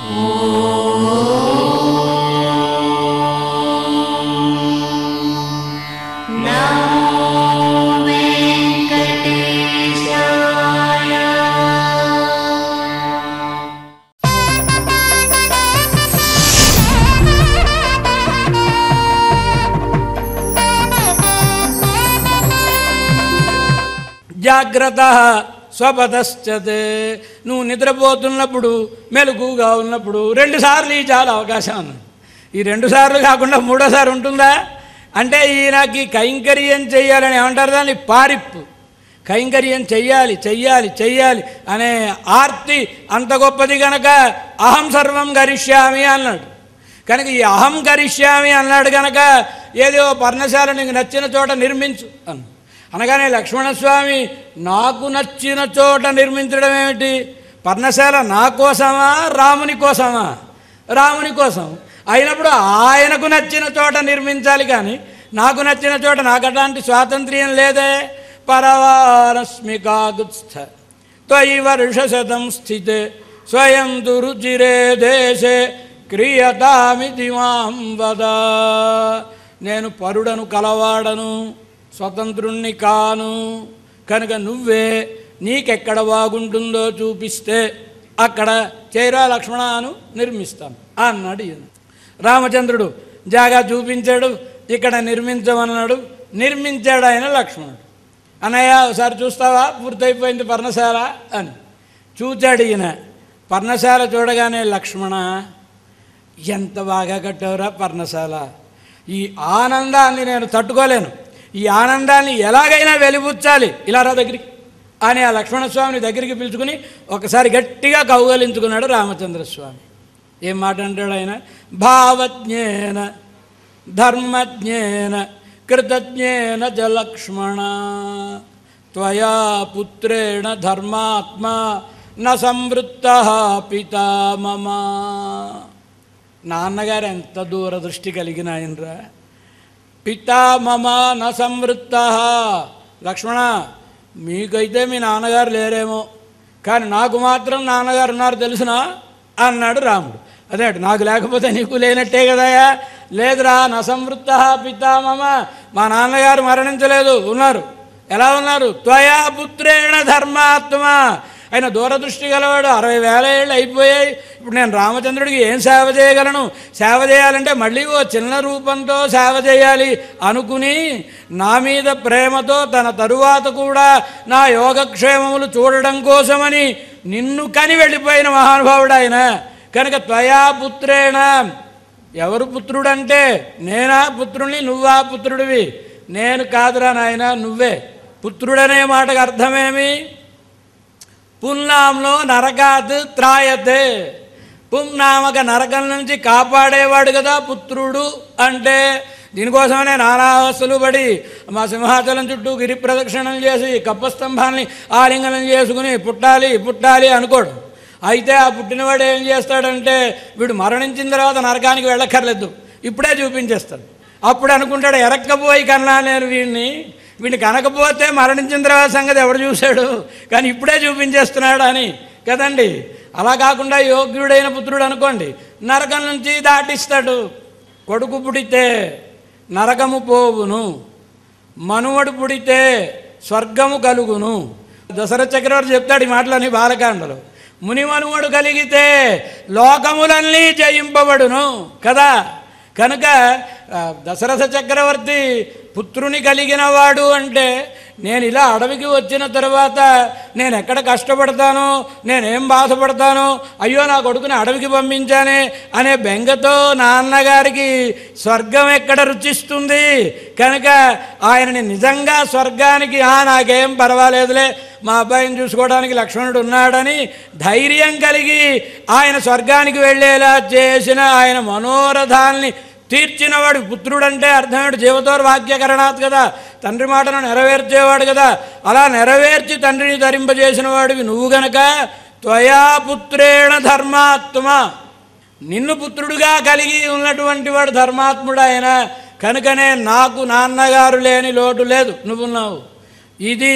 జాగ్రత్త స్వపదశ్చతే నువ్వు నిద్రపోతున్నప్పుడు మెలకుగా ఉన్నప్పుడు రెండు సార్లు ఈ చాలా అవకాశం ఉంది ఈ రెండు సార్లు కాకుండా మూడోసారి ఉంటుందా అంటే ఈయనకి కైంకర్యం చెయ్యాలని ఏమంటారు దాన్ని పారిప్పు కైంకర్యం చెయ్యాలి చెయ్యాలి చెయ్యాలి అనే ఆర్తి అంత గొప్పది గనక అహం సర్వం గరిష్యామి అన్నాడు కనుక ఈ అహం కరిష్యామి అన్నాడు కనుక ఏదో పర్ణశాల నీకు నచ్చిన చోట నిర్మించు అన్న అనగానే లక్ష్మణస్వామి నాకు నచ్చిన చోట నిర్మించడం ఏమిటి పర్ణశాల నా కోసమా రాముని కోసమా రాముని కోసం అయినప్పుడు ఆయనకు నచ్చిన చోట నిర్మించాలి కానీ నాకు నచ్చిన చోట నాకు అట్లాంటి స్వాతంత్ర్యం లేదే పరవారస్మి కాగుత్స్థ త్వయి వర్షశతం స్థితే స్వయం దురుచిరే దేశే క్రియతామితి మాం వద నేను పరుడను కలవాడను స్వతంత్రుణ్ణి కాను కనుక నువ్వే నీకెక్కడ బాగుంటుందో చూపిస్తే అక్కడ చేరా లక్ష్మణను నిర్మిస్తాను అన్నాడు ఈయన రామచంద్రుడు జాగా చూపించాడు ఇక్కడ నిర్మించమన్నాడు నిర్మించాడు ఆయన లక్ష్మణుడు అన్నయ్య ఒకసారి చూస్తావా పూర్తయిపోయింది పర్ణశాల అని చూచాడు ఈయన పర్ణశాల చూడగానే లక్ష్మణ ఎంత బాగా కట్టావురా పర్ణశాల ఈ ఆనందాన్ని నేను తట్టుకోలేను ఈ ఆనందాన్ని ఎలాగైనా వెలిబుచ్చాలి ఇలా రా దగ్గరికి అని ఆ లక్ష్మణస్వామిని దగ్గరికి పిలుచుకుని ఒకసారి గట్టిగా కౌగలించుకున్నాడు రామచంద్రస్వామి ఏం మాట అంటాడు ఆయన భావజ్ఞేన ధర్మజ్ఞేన కృతజ్ఞేన చ లక్ష్మణ త్వయా పుత్రేణ ధర్మాత్మ న సంవృత్త పితా మమ నాన్నగారు ఎంత దూరదృష్టి కలిగిన ఆయనరా పితా మమ న సంవృత్త లక్ష్మణ మీకైతే మీ నాన్నగారు లేరేమో కానీ నాకు మాత్రం నాన్నగారు ఉన్నారు తెలుసునా అన్నాడు రాముడు అదే నాకు లేకపోతే నీకు లేనట్టే కదయా లేదురా నసంవృత్త పితా మమ మా నాన్నగారు మరణించలేదు ఉన్నారు ఎలా ఉన్నారు త్వయా పుత్రేణ ధర్మాత్మ ఆయన దూరదృష్టి గలవాడు అరవై వేల ఏళ్ళు అయిపోయాయి ఇప్పుడు నేను రామచంద్రుడికి ఏం సేవ చేయగలను సేవ చేయాలంటే మళ్ళీ ఓ చిన్న రూపంతో సేవ చేయాలి అనుకుని నా మీద ప్రేమతో తన తరువాత కూడా నా యోగక్షేమములు చూడడం కోసమని నిన్ను కని వెళ్ళిపోయిన మహానుభావుడు ఆయన కనుక త్వయా పుత్రేణ ఎవరు పుత్రుడంటే నేనా పుత్రుని నువ్వా పుత్రుడివి నేను కాదురా నాయన నువ్వే పుత్రుడనే మాటకు అర్థమేమి పున్నాంలో నరకాత్ త్రాయతే పున్నామక నరకం నుంచి కాపాడేవాడు కదా పుత్రుడు అంటే దీనికోసమనే నానావస్థలు పడి మా సింహాచలం చుట్టూ గిరి ప్రదక్షిణం చేసి కప్పస్తంభాన్ని ఆలింగనం చేసుకుని పుట్టాలి పుట్టాలి అనుకోడు అయితే ఆ పుట్టినవాడు ఏం చేస్తాడంటే వీడు మరణించిన తర్వాత నరకానికి వెళ్ళక్కర్లేదు ఇప్పుడే చూపించేస్తాడు అప్పుడు అనుకుంటాడు ఎరక్కపోయి కన్నా నేను వీడిని వీడిని కనకపోతే మరణించిన తర్వాత సంగతి ఎవడు చూశాడు కానీ ఇప్పుడే చూపించేస్తున్నాడు అని కదండి అలా కాకుండా యోగ్యుడైన పుత్రుడు అనుకోండి నరకం నుంచి దాటిస్తాడు కొడుకు పుడితే నరకము పోవును మనువడు పుడితే స్వర్గము కలుగును దశరథ చక్రవర్తి చెప్తాడు ఈ మాటలని బాలకాండలో మునిమనువడు కలిగితే లోకములన్నీ జయింపబడును కదా కనుక ఆ, దశరథ చక్రవర్తి పుత్రుని కలిగిన వాడు అంటే నేను ఇలా అడవికి వచ్చిన తర్వాత నేను ఎక్కడ కష్టపడతానో నేనేం బాధపడతానో అయ్యో నా కొడుకుని అడవికి పంపించానే అనే బెంగతో నాన్నగారికి స్వర్గం ఎక్కడ రుచిస్తుంది కనుక ఆయనని నిజంగా స్వర్గానికి "ఆ, నాకేం పర్వాలేదులే మా అబ్బాయిని చూసుకోవడానికి లక్ష్మణుడు ఉన్నాడని ధైర్యం కలిగి ఆయన స్వర్గానికి వెళ్ళేలా చేసిన ఆయన మనోరథాల్ని తీర్చినవాడు పుత్రుడంటే అర్థమేంటి జీవతోర్ వాక్యకరణాత్ కదా తండ్రి మాటను నెరవేర్చేవాడు కదా అలా నెరవేర్చి తండ్రిని ధరింపజేసిన వాడివి నువ్వు గనక త్వయా పుత్రేణ ధర్మాత్మ నిన్ను పుత్రుడుగా కలిగి ఉన్నటువంటి వాడు ధర్మాత్ముడు ఆయన కనుకనే నాకు నాన్నగారు లేని లోటు లేదు నువ్వున్నావు ఇది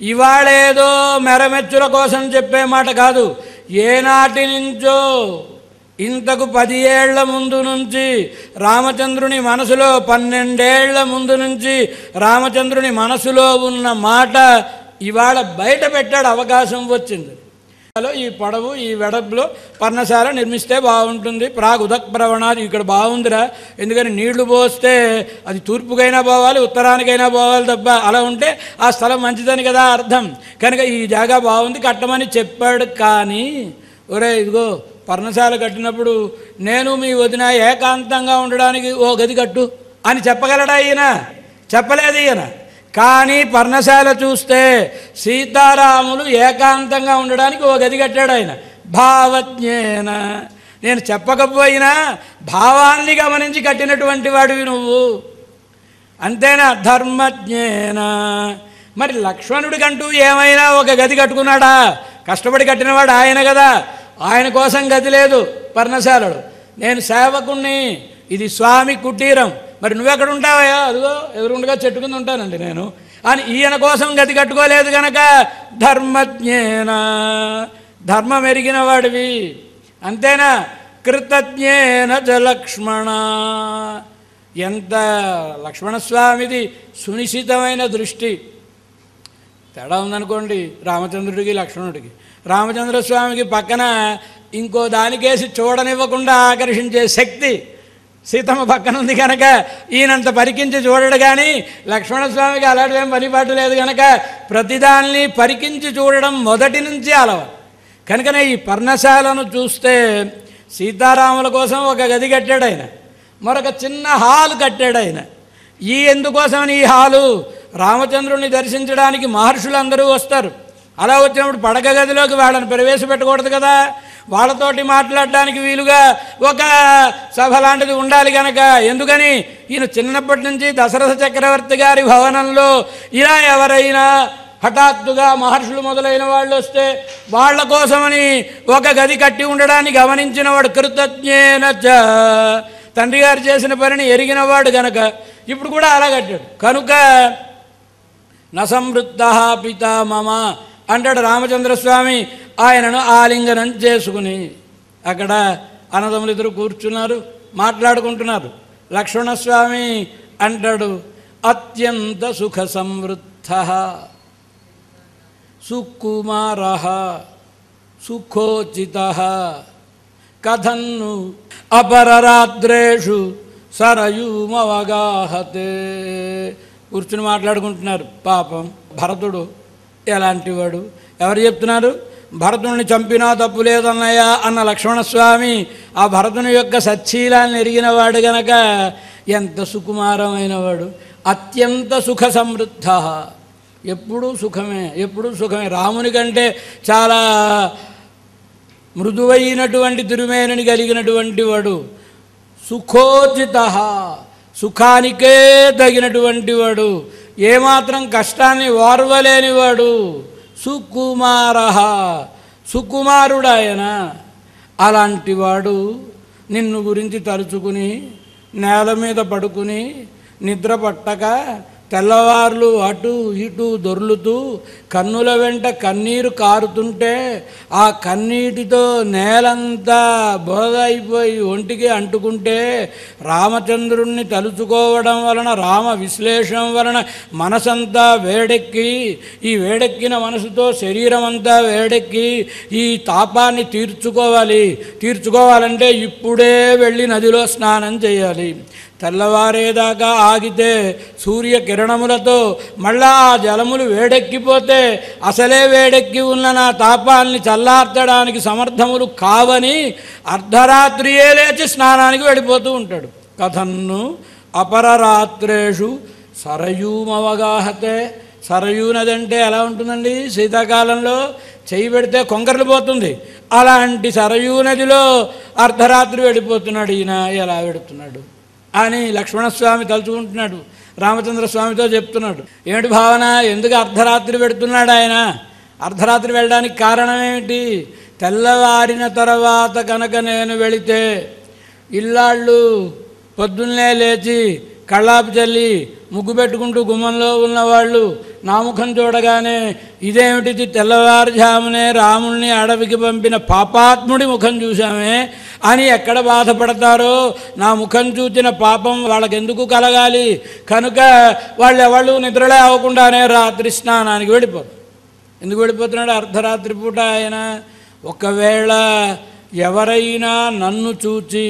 ఇవాళేదో మెరమెచ్చుల కోసం చెప్పే మాట కాదు ఏనాటి నుంచో ఇంతకు పది ఏళ్ల ముందు నుంచి రామచంద్రుని మనసులో పన్నెండేళ్ల ముందు నుంచి రామచంద్రుని మనసులో ఉన్న మాట ఇవాళ బయట పెట్టాడు అవకాశం వచ్చింది లో ఈ పొడవు ఈ వెడపులో పర్ణశాల నిర్మిస్తే బాగుంటుంది ప్రాగ్ ఉదక్ ప్రవణాది ఇక్కడ బాగుందిరా ఎందుకని నీళ్లు పోస్తే అది తూర్పుకైనా పోవాలి ఉత్తరానికైనా పోవాలి తప్ప అలా ఉంటే ఆ స్థలం మంచిదని కదా అర్థం కనుక ఈ జాగా బాగుంది కట్టమని చెప్పాడు కానీ ఒరే ఇదిగో పర్ణశాల కట్టినప్పుడు నేను మీ వదిన ఏకాంతంగా ఉండడానికి ఓ గది కట్టు అని చెప్పగలడా ఈయన చెప్పలేదు ఈయన కానీ పర్ణశాల చూస్తే సీతారాములు ఏకాంతంగా ఉండడానికి ఓ గది కట్టాడు ఆయన భావజ్ఞేన నేను చెప్పకపోయినా భావాన్ని గమనించి కట్టినటువంటి వాడివి నువ్వు అంతేనా ధర్మజ్ఞేన మరి లక్ష్మణుడికంటూ ఏమైనా ఒక గది కట్టుకున్నాడా కష్టపడి కట్టినవాడు ఆయన కదా ఆయన కోసం గది లేదు పర్ణశాలడు నేను సేవకుణ్ణి ఇది స్వామి కుటీరం మరి నువ్వెక్కడ ఉంటావయ్యా అదిగో ఎదురుండగా చెట్టు కింద ఉంటానండి నేను అని ఈయన కోసం గది కట్టుకోలేదు గనక ధర్మజ్ఞేన ధర్మం ఎరిగిన వాడివి అంతేనా కృతజ్ఞేన చ లక్ష్మణ ఎంత లక్ష్మణస్వామిది సునిశ్చితమైన దృష్టి తేడా ఉందనుకోండి రామచంద్రుడికి లక్ష్మణుడికి రామచంద్రస్వామికి పక్కన ఇంకో దానికేసి చూడనివ్వకుండా ఆకర్షించే శక్తి సీతమ్మ పక్కన ఉంది కనుక ఈయనంత పరికించి చూడడు కానీ లక్ష్మణస్వామికి అలాంటి ఏం పనిపాటు లేదు కనుక ప్రతిదాన్ని పరికించి చూడడం మొదటి నుంచి అలవాటు కనుకనే ఈ పర్ణశాలను చూస్తే సీతారాముల కోసం ఒక గది కట్టాడు ఆయన మరొక చిన్న హాలు కట్టాడు ఆయన ఈ ఎందుకోసమని ఈ హాలు రామచంద్రుని దర్శించడానికి మహర్షులందరూ వస్తారు అలా వచ్చినప్పుడు పడక గదిలోకి వాళ్ళని ప్రవేశపెట్టకూడదు కదా వాళ్ళతోటి మాట్లాడడానికి వీలుగా ఒక సభ లాంటిది ఉండాలి కనుక ఎందుకని ఈయన చిన్నప్పటి నుంచి దశరథ చక్రవర్తి గారి భవనంలో ఇలా ఎవరైనా హఠాత్తుగా మహర్షులు మొదలైన వాళ్ళు వస్తే వాళ్ళ కోసమని ఒక గది కట్టి ఉండడాన్ని గమనించిన వాడు కృతజ్ఞేన చ తండ్రి గారు చేసిన పనిని ఎరిగినవాడు గనక ఇప్పుడు కూడా అలా కట్టాడు కనుక నసంవృద్ధ పిత మమ అంటాడు రామచంద్రస్వామి ఆయనను ఆలింగనం చేసుకుని అక్కడ అన్నదమ్ములు ఇద్దరు కూర్చున్నారు మాట్లాడుకుంటున్నారు లక్ష్మణస్వామి అంటాడు అత్యంత సుఖ సమృద్ధ సుకుమార సుఖోచిత కథన్ను అపరరాత్రేషు సరయూమవగాహతే కూర్చుని మాట్లాడుకుంటున్నారు పాపం భరతుడు ఎలాంటివాడు ఎవరు చెప్తున్నారు భరతుడిని చంపినా తప్పు లేదన్నయ్య అన్న లక్ష్మణస్వామి ఆ భరతుని యొక్క సచ్చీలాన్ని ఎరిగినవాడు గనక ఎంత సుకుమారమైన వాడు అత్యంత సుఖ సమృద్ధ ఎప్పుడూ సుఖమే ఎప్పుడూ సుఖమే రాముని కంటే చాలా మృదువైనటువంటి తిరుమేనని కలిగినటువంటి వాడు సుఖోచిత సుఖానికే తగినటువంటి వాడు ఏమాత్రం కష్టాన్ని ఓర్వలేనివాడు సుకుమార సుకుమారుడాయన అలాంటి వాడు నిన్ను గురించి తలుచుకుని నేల మీద పడుకుని నిద్ర పట్టక తెల్లవార్లు అటు ఇటు దొర్లుతూ కన్నుల వెంట కన్నీరు కారుతుంటే ఆ కన్నీటితో నేలంతా బోధ అయిపోయి ఒంటికి అంటుకుంటే రామచంద్రుణ్ణి తలుచుకోవడం వలన రామ విశ్లేషణ వలన మనసంతా వేడెక్కి ఈ వేడెక్కిన మనసుతో శరీరం అంతా వేడెక్కి ఈ తాపాన్ని తీర్చుకోవాలి తీర్చుకోవాలంటే ఇప్పుడే వెళ్ళి నదిలో స్నానం చేయాలి తెల్లవారేదాకా ఆగితే సూర్యకిరణములతో మళ్ళా ఆ జలములు వేడెక్కిపోతే అసలే వేడెక్కి ఉన్న నా తాపాల్ని చల్లార్చడానికి సమర్థములు కావని అర్ధరాత్రియే లేచి స్నానానికి వెళ్ళిపోతూ ఉంటాడు కథన్ను అపరరాత్రేషు సరయూమవగాహతే సరయూ నది అంటే ఎలా ఉంటుందండి శీతాకాలంలో చేయి పెడితే కొంకర్లు పోతుంది అలాంటి సరయూ నదిలో అర్ధరాత్రి వెళ్ళిపోతున్నాడు ఈయన ఎలా వెడుతున్నాడు అని లక్ష్మణస్వామి తలుచుకుంటున్నాడు రామచంద్రస్వామితో చెప్తున్నాడు ఏమిటి భావన ఎందుకు అర్ధరాత్రి పెడుతున్నాడు ఆయన అర్ధరాత్రి వెళ్ళడానికి కారణం ఏమిటి తెల్లవారిన తర్వాత కనుక నేను వెళితే ఇల్లాళ్ళు పొద్దున్నే లేచి కళ్ళాపు చల్లి ముగ్గు పెట్టుకుంటూ గుమ్మంలో ఉన్నవాళ్ళు నా ముఖం చూడగానే ఇదేమిటిది తెల్లవారుజామునే రాముణ్ణి అడవికి పంపిన పాపాత్ముడి ముఖం చూశామే అని ఎక్కడ బాధపడతారో నా ముఖం చూచిన పాపం వాళ్ళకి ఎందుకు కలగాలి కనుక వాళ్ళు ఎవళ్ళు నిద్రలే అవ్వకుండానే రాత్రి స్నానానికి వెళ్ళిపోతారు ఎందుకు వెళ్ళిపోతున్నాడు అర్ధరాత్రి పూట ఆయన ఒకవేళ ఎవరైనా నన్ను చూచి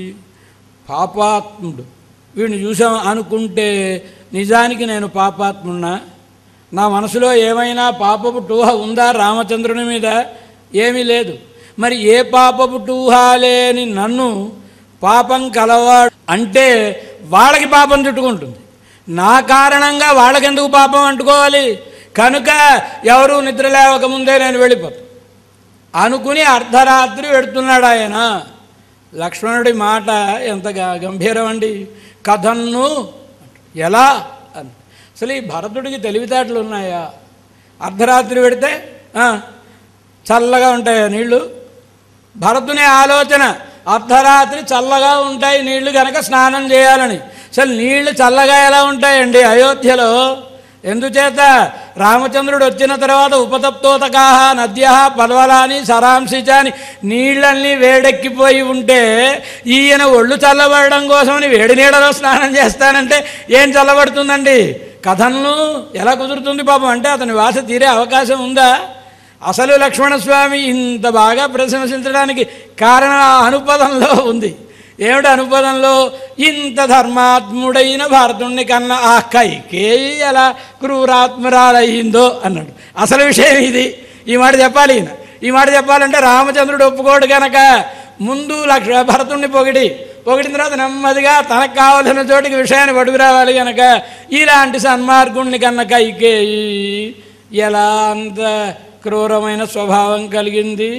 పాపాత్ముడు వీడిని చూసాం అనుకుంటే నిజానికి నేను పాపాత్మున్నా నా మనసులో ఏమైనా పాపపు టూహ ఉందా రామచంద్రుని మీద ఏమీ లేదు మరి ఏ పాపపు టూహ లేని నన్ను పాపం కలవాడు అంటే వాళ్ళకి పాపం చుట్టుకుంటుంది నా కారణంగా వాళ్ళకెందుకు పాపం అంటుకోవాలి కనుక ఎవరు నిద్ర లేవకముందే నేను వెళ్ళిపోతాను అనుకుని అర్ధరాత్రి పెడుతున్నాడు ఆయన లక్ష్మణుడి మాట ఎంత గ- గంభీరం అండి కథన్ను ఎలా అని అసలు ఈ భరతుడికి తెలివితేటలు ఉన్నాయా అర్ధరాత్రి పెడితే ఆ, చల్లగా ఉంటాయా నీళ్లు భరతుని ఆలోచన అర్ధరాత్రి చల్లగా ఉంటాయి నీళ్లు కనుక స్నానం చేయాలని అసలు నీళ్లు చల్లగా ఎలా ఉంటాయండి అయోధ్యలో ఎందుచేత రామచంద్రుడు వచ్చిన తర్వాత ఉపతప్తోతకాహ నద్య పర్వలాని సరాంశిచ అని నీళ్ళన్నీ వేడెక్కిపోయి ఉంటే ఈయన ఒళ్ళు చల్లబడడం కోసమని వేడి నీళ్ళలో స్నానం చేస్తానంటే ఏం చల్లబడుతుందండి కథను ఎలా కుదురుతుంది పాపం అంటే అతని వాస తీరే అవకాశం ఉందా అసలు లక్ష్మణస్వామి ఇంత బాగా ప్రశంసించడానికి కారణం ఆ అనుపదంలో ఉంది ఏమిటి అనుపదంలో ఇంత ధర్మాత్ముడైన భారతుణ్ణి కన్నా ఆ కైకేయి ఎలా క్రూరాత్మరాలయ్యిందో అన్నాడు అసలు విషయం ఇది ఈ మాట చెప్పాలి ఈయన ఈ మాట చెప్పాలంటే రామచంద్రుడు ఒప్పుకోడు కనుక ముందు లక్ష భరతుణ్ణి పొగిడి పొగిడిన తర్వాత నెమ్మదిగా తనకు కావలసిన చోటికి విషయాన్ని పడుకురావాలి కనుక ఇలాంటి సన్మార్గుణ్ణి కన్నా కైకేయి ఎలా అంత క్రూరమైన స్వభావం కలిగింది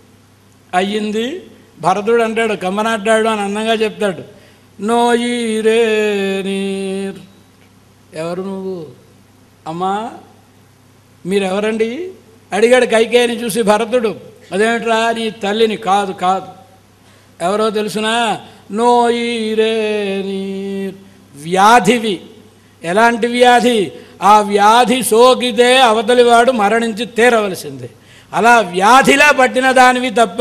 అయ్యింది భరతుడు అంటాడు కమ్మనాడ్డాడు అని అందంగా చెప్తాడు నోయిరే నీర్ ఎవరు నువ్వు అమ్మా మీరెవరండి అడిగాడు కైకేయిని చూసి భరతుడు అదేమిట్రా నీ తల్లిని కాదు కాదు ఎవరో తెలుసునా నోయిరే నీర్ వ్యాధివి ఎలాంటి వ్యాధి ఆ వ్యాధి సోకితే అవతలివాడు మరణించి తీరవలసిందే అలా వ్యాధిలా పట్టిన దానివి తప్ప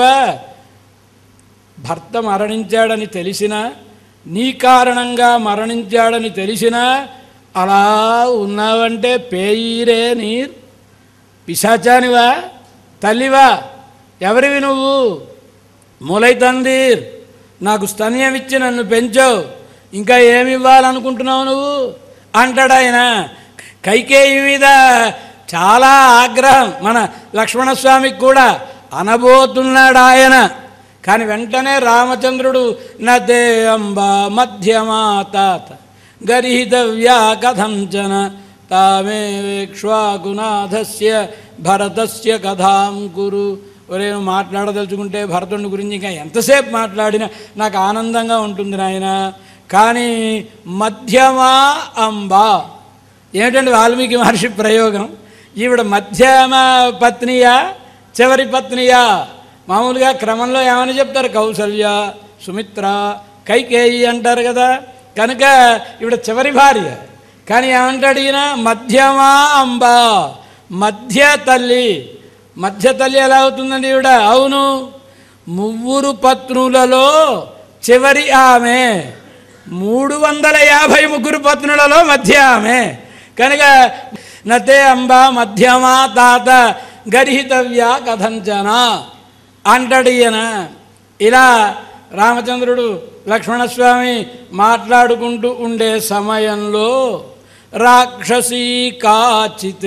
భర్త మరణించాడని తెలిసినా నీ కారణంగా మరణించాడని తెలిసినా అలా ఉన్నావంటే పేయిరే నీర్ పిశాచానివా తల్లివా ఎవరివి నువ్వు మూలై తందీర్ నాకు స్తన్యం ఇచ్చి నన్ను పెంచావు ఇంకా ఏమి ఇవ్వాలనుకుంటున్నావు నువ్వు అంటాడు ఆయన కైకేయి మీద చాలా ఆగ్రహం మన లక్ష్మణస్వామికి కూడా అనబోతున్నాడు ఆయన కానీ వెంటనే రామచంద్రుడు నదే అంబ మధ్యమా తాత గరిహితవ్యా కథంచన తామే వేక్ష్వాకునాథస్య భరతస్య కథాం కురు ఒరే నువ్వు మాట్లాడదలుచుకుంటే భరతుని గురించి ఇంకా ఎంతసేపు మాట్లాడినా నాకు ఆనందంగా ఉంటుంది నాయన కానీ మధ్యమా అంబ ఏమిటండి వాల్మీకి మహర్షి ప్రయోగం ఈవిడ మధ్యమ పత్నియా చివరి పత్నియా మామూలుగా క్రమంలో ఏమని చెప్తారు కౌసల్య సుమిత్ర కైకేయి అంటారు కదా కనుక ఈవిడ చివరి భార్య కానీ ఏమంటాడు ఈయన మధ్యమా అంబ మధ్య తల్లి మధ్య తల్లి ఎలా అవుతుందండి ఈవిడ అవును ముగ్గురు పత్నులలో చివరి ఆమె మూడు వందల యాభై ముగ్గురు పత్నులలో మధ్య ఆమె కనుక నతే అంబ మధ్యమా తాత గర్హితవ్య కథంచన అంటాడు ఈయన ఇలా రామచంద్రుడు లక్ష్మణస్వామి మాట్లాడుకుంటూ ఉండే సమయంలో రాక్షసీ కాచిత్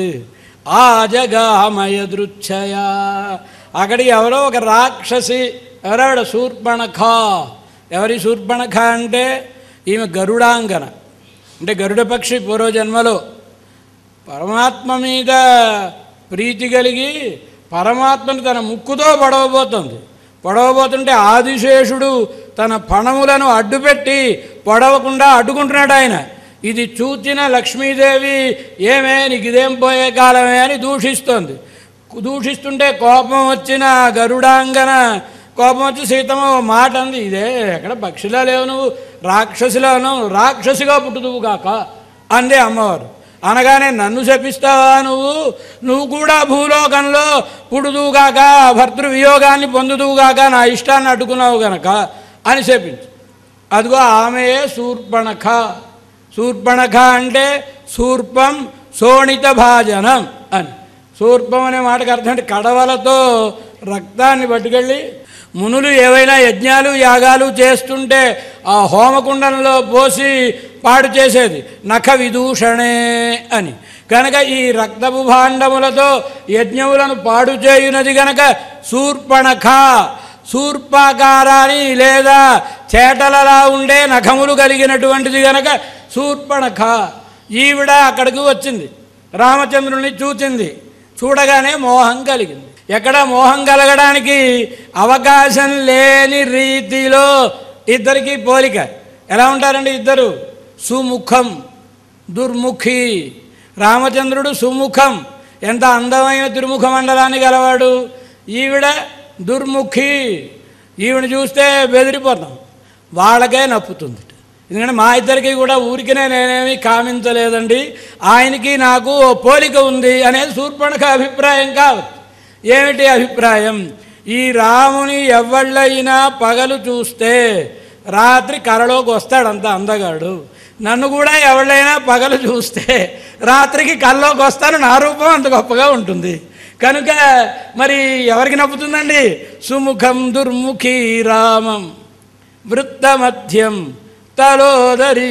ఆజగామయ దృచ్ఛయ అక్కడికి ఎవరో ఒక రాక్షసి ఎవరావిడ శూర్పణఖ ఎవరి శూర్పణఖ అంటే ఈమె గరుడాంగన అంటే గరుడ పక్షి పూర్వజన్మలో పరమాత్మ మీద ప్రీతి కలిగి పరమాత్మని తన ముక్కుతో పొడవబోతుంది పొడవబోతుంటే ఆదిశేషుడు తన పణములను అడ్డుపెట్టి పొడవకుండా అడ్డుకుంటున్నాడు ఆయన ఇది చూచిన లక్ష్మీదేవి ఏమే నీకు ఇదేం పోయే కాలమే అని దూషిస్తోంది దూషిస్తుంటే కోపం వచ్చిన గరుడాంగన కోపం వచ్చి సీతమ్మ ఓ మాట అంది ఇదే ఎక్కడ పక్షిలా లేవు నువ్వు రాక్షసిలోను రాక్షసిగా పుట్టుదువు కాక అందే అమ్మవారు అనగానే నన్ను శపిస్తావా నువ్వు నువ్వు కూడా భూలోకంలో పుడుదువుగాక భర్తృవియోగాన్ని పొందుదువుగాక నా ఇష్టాన్ని అడ్డుకున్నావు గనక అని శపించు అదిగో ఆమెయే శూర్పణఖ శూర్పణఖ అంటే శూర్పం శోణిత భాజనం అని శూర్పం అనే మాటకు అర్థం అంటే కడవలతో రక్తాన్ని పట్టుకెళ్ళి మునులు ఏవైనా యజ్ఞాలు యాగాలు చేస్తుంటే ఆ హోమకుండంలో పోసి పాడు చేసేది నఖ విదూషణే అని కనుక ఈ రక్తపు భాండములతో యజ్ఞములను పాడు చేయునది గనక శూర్పణఖ శూర్పాకారాన్ని లేదా చేటలలా ఉండే నఖములు కలిగినటువంటిది గనక శూర్పణఖ ఈవిడ అక్కడికి వచ్చింది రామచంద్రుని చూచింది చూడగానే మోహం కలిగింది ఎక్కడ మోహం కలగడానికి అవకాశం లేని రీతిలో ఇద్దరికి పోలిక ఎలా ఉంటారండి ఇద్దరు సుముఖం దుర్ముఖి రామచంద్రుడు సుముఖం ఎంత అందమైన తిరుముఖ మండలాన్ని గలవాడు ఈవిడ దుర్ముఖి ఈవిడ చూస్తే బెదిరిపోతాం వాళ్ళకే నప్పుతుంది ఎందుకంటే మా ఇద్దరికి కూడా ఊరికినే నేనేమి కామించలేదండి ఆయనకి నాకు ఓ పోలిక ఉంది అనేది శూర్పణక అభిప్రాయం కావచ్చు ఏమిటి అభిప్రాయం ఈ రాముని ఎవళ్ళైనా పగలు చూస్తే రాత్రి కరలోకి వస్తాడు అంత అందగాడు నన్ను కూడా ఎవళ్ళైనా పగలు చూస్తే రాత్రికి కల్లోకి వస్తాను నా రూపం అంత గొప్పగా ఉంటుంది కనుక మరి ఎవరికి నప్పుతుందండి సుముఖం దుర్ముఖి రామం వృత్తమధ్యం తలోదరి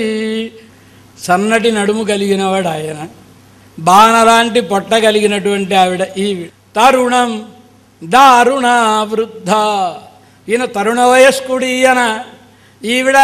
సన్నటి నడుము కలిగినవాడు ఆయన బాణలాంటి పొట్ట కలిగినటువంటి ఆవిడ ఈవిడ తరుణం దారుణ వృద్ధ ఈయన తరుణ వయస్కుడు ఈయన ఈవిడ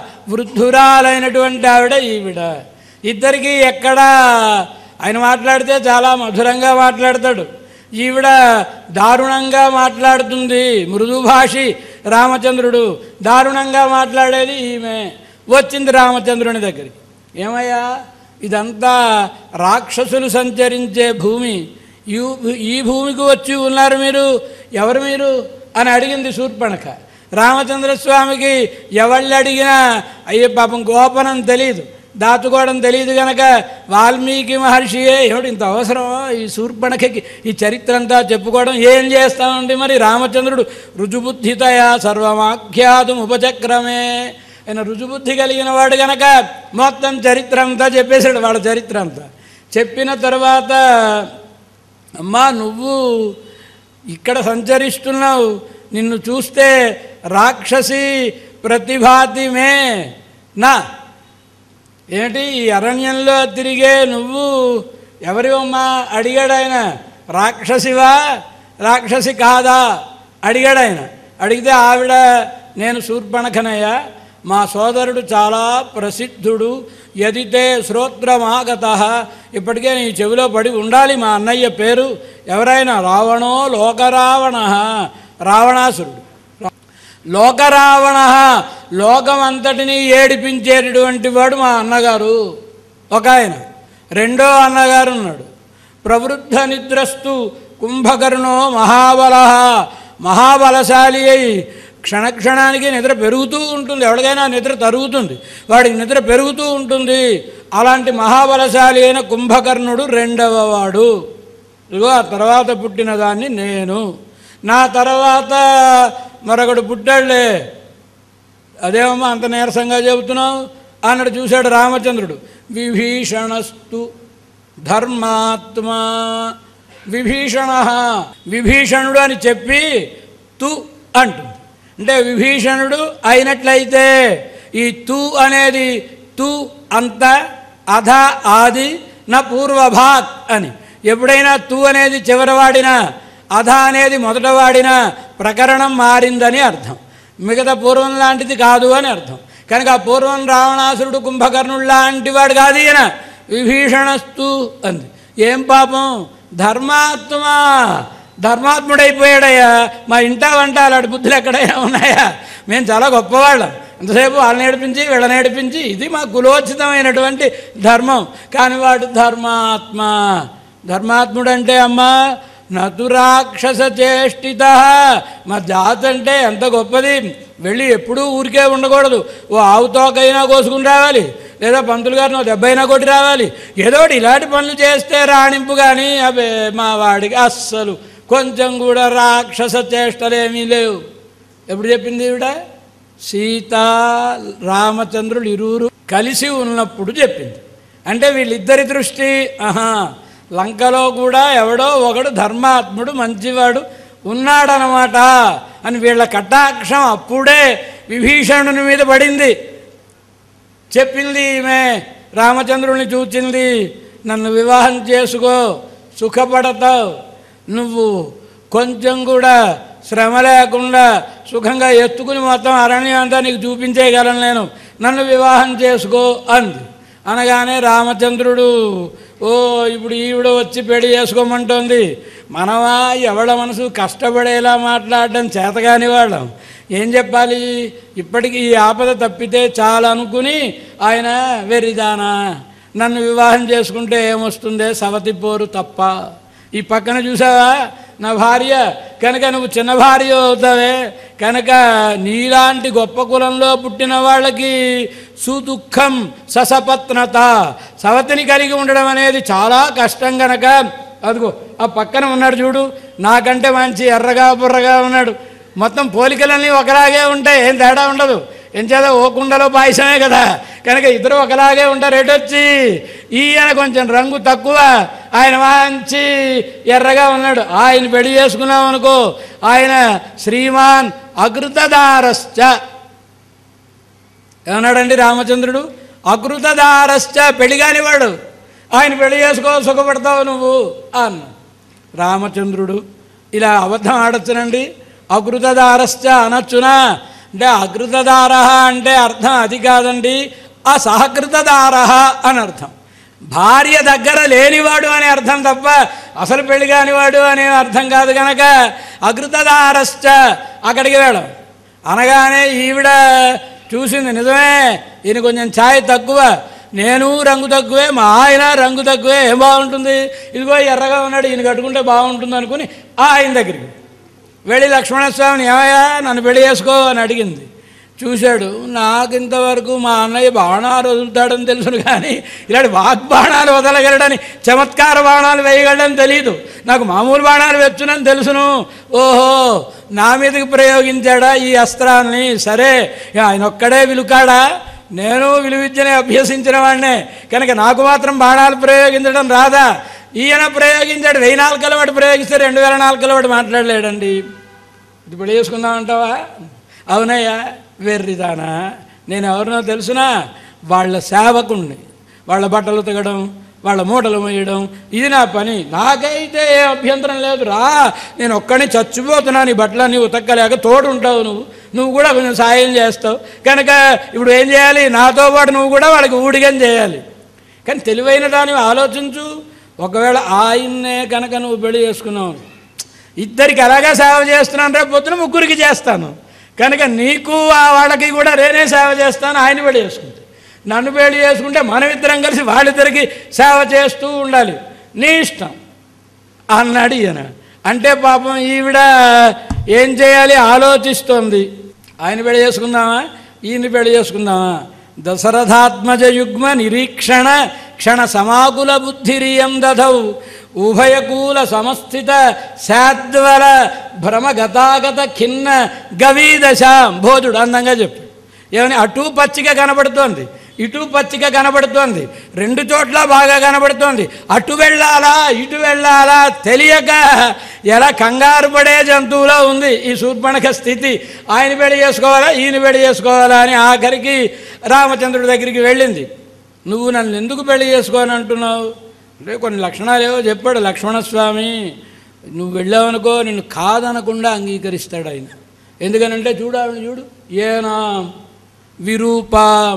వృద్ధురాలైనటువంటి ఆవిడ ఈవిడ ఇద్దరికి ఎక్కడ ఆయన మాట్లాడితే చాలా మధురంగా మాట్లాడతాడు ఈవిడ దారుణంగా మాట్లాడుతుంది మృదుభాషి రామచంద్రుడు దారుణంగా మాట్లాడేది ఈమె వచ్చింది రామచంద్రుని దగ్గరికి ఏమయ్యా ఇదంతా రాక్షసులు సంచరించే భూమి ఈ- ఈ భూమికి వచ్చి ఉన్నారు మీరు ఎవరు మీరు అని అడిగింది శూర్పణఖ రామచంద్రస్వామికి ఎవళ్ళు అడిగినా అయ్యే పాపం గోపనం తెలియదు దాచుకోవడం తెలియదు గనక వాల్మీకి మహర్షియే ఏమిటి ఇంత అవసరమా ఈ శూర్పణఖకి ఈ చరిత్ర అంతా చెప్పుకోవడం ఏం చేస్తామండి మరి రామచంద్రుడు రుజుబుద్ధితయా సర్వమాఖ్యాతం ఉపచక్రమే ఆయన రుజుబుద్ధి కలిగిన వాడు గనక మొత్తం చరిత్ర అంతా చెప్పేశాడు వాళ్ళ చరిత్ర అంతా చెప్పిన తర్వాత అమ్మా నువ్వు ఇక్కడ సంచరిస్తున్నావు నిన్ను చూస్తే రాక్షసి ప్రతిభాతిమే నా ఏమిటి ఈ అరణ్యంలో తిరిగే నువ్వు ఎవరివమ్మా అడిగాడు ఆయన రాక్షసివా రాక్షసి కాదా అడిగాడు ఆయన అడిగితే ఆవిడ నేను శూర్పణఖనయ్య మా సోదరుడు చాలా ప్రసిద్ధుడు యదితే శ్రోత్రమాగత ఇప్పటికే నీ చెవిలో పడి ఉండాలి మా అన్నయ్య పేరు ఎవరైనా రావణో లోకరావణ రావణాసురుడు లోకరావణ లోకమంతటిని ఏడిపించేటటువంటి వాడు మా అన్నగారు ఒక ఆయన రెండో అన్నగారు ఉన్నాడు ప్రవృద్ధ నిద్రస్తు కుంభకర్ణో మహాబల మహాబలశాలి అయి క్షణక్షణానికి నిద్ర పెరుగుతూ ఉంటుంది ఎవరికైనా నిద్ర తరుగుతుంది వాడికి నిద్ర పెరుగుతూ ఉంటుంది అలాంటి మహాబలశాలి అయిన కుంభకర్ణుడు రెండవ వాడు ఇదిగో ఆ తర్వాత పుట్టిన దాన్ని నేను నా తర్వాత మరొకడు పుట్టాడులే అదేమమ్మా అంత నీరసంగా చెబుతున్నావు అన్నాడు చూశాడు రామచంద్రుడు విభీషణస్తు ధర్మాత్మా విభీషణ విభీషణుడు అని చెప్పి తు అంటుంది అంటే విభీషణుడు అయినట్లయితే ఈ తు అనేది తు అంత అధ ఆది నా పూర్వభాక్ అని ఎప్పుడైనా తు అనేది చివరి వాడినా అధ అనేది మొదట వాడినా ప్రకరణం మారిందని అర్థం మిగతా పూర్వం లాంటిది కాదు అని అర్థం కనుక ఆ పూర్వం రావణాసురుడు కుంభకర్ణుడు లాంటి వాడు కాదు ఈయన విభీషణస్తు అంది ఏం పాపం ధర్మాత్మా ధర్మాత్ముడైపోయాడయ్యా మా ఇంటా వంట అలాంటి బుద్ధులు ఎక్కడైనా ఉన్నాయా మేము చాలా గొప్పవాళ్ళం ఎంతసేపు వాళ్ళని నేర్పించి వీళ్ళని నేర్పించి ఇది మా కులోచితమైనటువంటి ధర్మం కానీ వాడు ధర్మాత్మ ధర్మాత్ముడంటే అమ్మా నతు రాక్షస చేష్టిత మా జాతి అంటే ఎంత గొప్పది వెళ్ళి ఎప్పుడూ ఊరికే ఉండకూడదు ఓ ఆవు తోకైనా కోసుకుని రావాలి లేదా పంతులు గారిని ఓ దెబ్బైనా కొట్టి రావాలి ఏదో ఒకటి ఇలాంటి పనులు చేస్తే రాణింపు కానీ అబే మా వాడికి అస్సలు కొంచెం కూడా రాక్షస చేష్టలేమీ లేవు ఎప్పుడు చెప్పింది ఈవిడ సీత రామచంద్రులు ఇరువురు కలిసి ఉన్నప్పుడు చెప్పింది అంటే వీళ్ళిద్దరి దృష్టి ఆహా లంకలో కూడా ఎవడో ఒకడు ధర్మాత్ముడు మంచివాడు ఉన్నాడనమాట అని వీళ్ళ కటాక్షం అప్పుడే విభీషణుని మీద పడింది చెప్పింది ఈమె రామచంద్రుని చూచింది నన్ను వివాహం చేసుకో సుఖపడతావు నువ్వు కొంచెం కూడా శ్రమ లేకుండా సుఖంగా ఎత్తుకుని మొత్తం అరణ్యం అంతా నీకు చూపించేయగలను నేను నన్ను వివాహం చేసుకో అంది అనగానే రామచంద్రుడు ఓ ఇప్పుడు ఈవిడ వచ్చి పెళ్లి చేసుకోమంటోంది మనమా ఎవడ మనసు కష్టపడేలా మాట్లాడడం చేతగాని వాళ్ళం ఏం చెప్పాలి ఇప్పటికి ఈ ఆపద తప్పితే చాలా అనుకుని ఆయన వెర్రిదానా నన్ను వివాహం చేసుకుంటే ఏమొస్తుందే సవతి పోరు తప్ప ఈ పక్కన చూసావా నా భార్య కనుక నువ్వు చిన్న భార్య అవుతావే కనుక నీలాంటి గొప్ప కులంలో పుట్టిన వాళ్ళకి సుదుఖం ససపత్నత సవతిని కలిగి ఉండడం అనేది చాలా కష్టం గనక అదిగో ఆ పక్కన ఉన్నాడు చూడు నాకంటే మంచి ఎర్రగా బుర్రగా ఉన్నాడు మొత్తం పోలికలన్నీ ఒకలాగే ఉంటాయి ఏం తేడా ఉండదు ఎంచేత ఓ కుండలో పాయసమే కదా కనుక ఇద్దరు ఒకలాగే ఉంటారు ఎటొచ్చి ఈయన కొంచెం రంగు తక్కువ ఆయన మంచి ఎర్రగా ఉన్నాడు ఆయన పెళ్లి చేసుకున్నాం అనుకో ఆయన శ్రీమాన్ అకృతదారశ్చ ఏమన్నాడండి రామచంద్రుడు అకృతదారశ్చ పెళ్లి కానివాడు ఆయన పెళ్లి చేసుకో సుఖపడతావు నువ్వు అన్న రామచంద్రుడు ఇలా అబద్ధం ఆడొచ్చునండి అకృతదారశ్చ అనొచ్చునా అంటే అకృతదార అంటే అర్థం అది కాదండి అసహకృతదార అని అర్థం భార్య దగ్గర లేనివాడు అనే అర్థం తప్ప అసలు పెళ్లి కానివాడు అనే అర్థం కాదు కనుక అకృతదారశ్చ అక్కడికి వెళ్ళం అనగానే ఈవిడ చూసింది నిజమే ఈయన కొంచెం ఛాయ్ తక్కువ నేను రంగు తక్కువే మా ఆయన రంగు తక్కువే ఏం బాగుంటుంది ఇదిగో ఎర్రగా ఉన్నాడు ఈయన కట్టుకుంటే బాగుంటుంది అనుకుని ఆ ఆయన దగ్గరికి వెళ్ళి లక్ష్మణస్వామిని ఏమయ్యా నన్ను పెళ్లి చేసుకో అని అడిగింది చూశాడు నాకు ఇంతవరకు మా అన్నయ్య బాణాలు వదులుతాడని తెలుసును కానీ ఇలాంటి వాగ్బాణాలు వదలగలడని చమత్కార బాణాలు వేయగలడని తెలియదు నాకు మామూలు బాణాలు వచ్చునని తెలుసును ఓహో నా మీదకి ప్రయోగించాడా ఈ అస్త్రాన్ని సరే ఆయన ఒక్కడే విలుకాడా నేను విలువిద్యని అభ్యసించిన వాడినే కనుక నాకు మాత్రం బాణాలు ప్రయోగించడం రాదా ఈయన ప్రయోగించాడు వెయ్యి నాలుగు వాడు ప్రయోగిస్తే రెండు వేల నాలుగు వాడు మాట్లాడలేడండి ఇది పెళ్లి చేసుకుందామంటావా అవునయ్యా వెర్రిదానా నేను ఎవరినో తెలుసునా వాళ్ళ సేవకుణ్ణి వాళ్ళ బట్టలు తిగడం వాళ్ళ మూటలు మోయడం ఇది నా పని నాకైతే ఏ అభ్యంతరం లేదు రా నేను ఒక్కడిని చచ్చిపోతున్నాను ఈ బట్టలన్నీ ఉతక్కలేక తోడు ఉంటావు నువ్వు నువ్వు కూడా కొంచెం సాయం చేస్తావు కనుక ఇప్పుడు ఏం చేయాలి నాతో పాటు నువ్వు కూడా వాళ్ళకి ఊడిగం చేయాలి కానీ తెలివైన దాన్ని ఆలోచించు ఒకవేళ ఆయన్నే కనుక నువ్వు పెళ్లి చేసుకున్నావు ఇద్దరికి అలాగే సేవ చేస్తున్నాను రేపు పొద్దున ముగ్గురికి చేస్తాను కనుక నీకు ఆ వాళ్ళకి కూడా నేనే సేవ చేస్తాను ఆయన పెళ్లి చేసుకుంటే నన్ను పెళ్లి చేసుకుంటే మనమిద్దరం కలిసి వాళ్ళిద్దరికి సేవ చేస్తూ ఉండాలి నీ ఇష్టం అన్నాడు ఈయన అంటే పాపం ఈవిడ ఏం చేయాలి ఆలోచిస్తోంది ఆయన పెళ్లి చేసుకుందామా ఈయన పెళ్లి చేసుకుందామా దశరథాత్మజ యుగ్మ నిరీక్షణ క్షణ సమాకుల బుద్ధిరియం దధౌ ఉభయకూల సమస్థిత శాద్వల భ్రమగతాగత ఖిన్న గవీదశ భోజుడు అందంగా చెప్పు ఏమని అటు పచ్చిగా కనబడుతోంది ఇటు పచ్చిగా కనబడుతోంది రెండు చోట్ల బాగా కనబడుతోంది అటు వెళ్ళాలా ఇటు వెళ్ళాలా తెలియక ఎలా కంగారు పడే జంతువులో ఉంది ఈ శూర్పణఖ స్థితి ఆయన పెళ్లి చేసుకోవాలా ఈయన పెళ్లి చేసుకోవాలా అని ఆఖరికి రామచంద్రుడి దగ్గరికి వెళ్ళింది నువ్వు నన్ను ఎందుకు పెళ్లి చేసుకోని అంటున్నావు అంటే కొన్ని లక్షణాలు ఏవో చెప్పాడు లక్ష్మణస్వామి నువ్వు వెళ్ళావనుకో నిన్ను కాదనకుండా అంగీకరిస్తాడు ఆయన ఎందుకనంటే చూడాలని చూడు ఏనా విరూపాం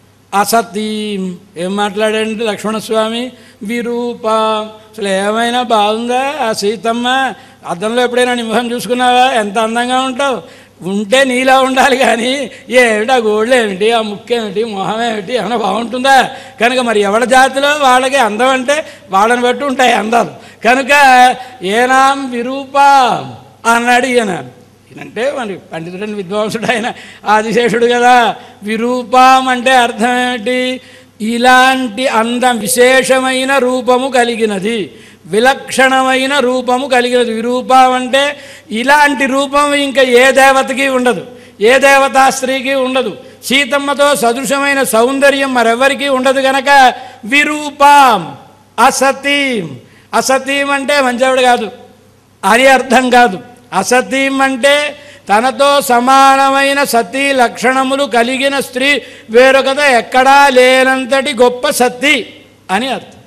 అసతీం ఏం మాట్లాడండి లక్ష్మణస్వామి విరూపాం అసలు ఏమైనా బాగుందా ఆ సీతమ్మ అద్దంలో ఎప్పుడైనా నీ మొహం చూసుకున్నావా ఎంత అందంగా ఉంటావు ఉంటే నీలా ఉండాలి కానీ ఏమిటి ఆ గోళ్ళు ఏమిటి ఆ ముక్కేమిటి మొహం ఏమిటి ఏమైనా బాగుంటుందా కనుక మరి ఎవరి జాతిలో వాళ్ళకి అందం అంటే వాళ్ళని బట్టి ఉంటాయి అందాలు కనుక ఏనాం విరూపాం అన్నాడు ఈయన ఈయనంటే మరి పండితుడని విద్వాంసుడు ఆయన ఆదిశేషుడు కదా విరూపం అంటే అర్థం ఏమిటి ఇలాంటి అందం విశేషమైన రూపము కలిగినది విలక్షణమైన రూపము కలిగినది విరూపం అంటే ఇలాంటి రూపం ఇంకా ఏ దేవతకి ఉండదు ఏ దేవతా స్త్రీకి ఉండదు సీతమ్మతో సదృశమైన సౌందర్యం మరెవరికి ఉండదు గనక విరూపాం అసతీం అసతీం అంటే మంచివాడు కాదు అని అర్థం కాదు అసతీం అంటే తనతో సమానమైన సతీ లక్షణములు కలిగిన స్త్రీ వేరొకత ఎక్కడా లేనంతటి గొప్ప సతీ అని అర్థం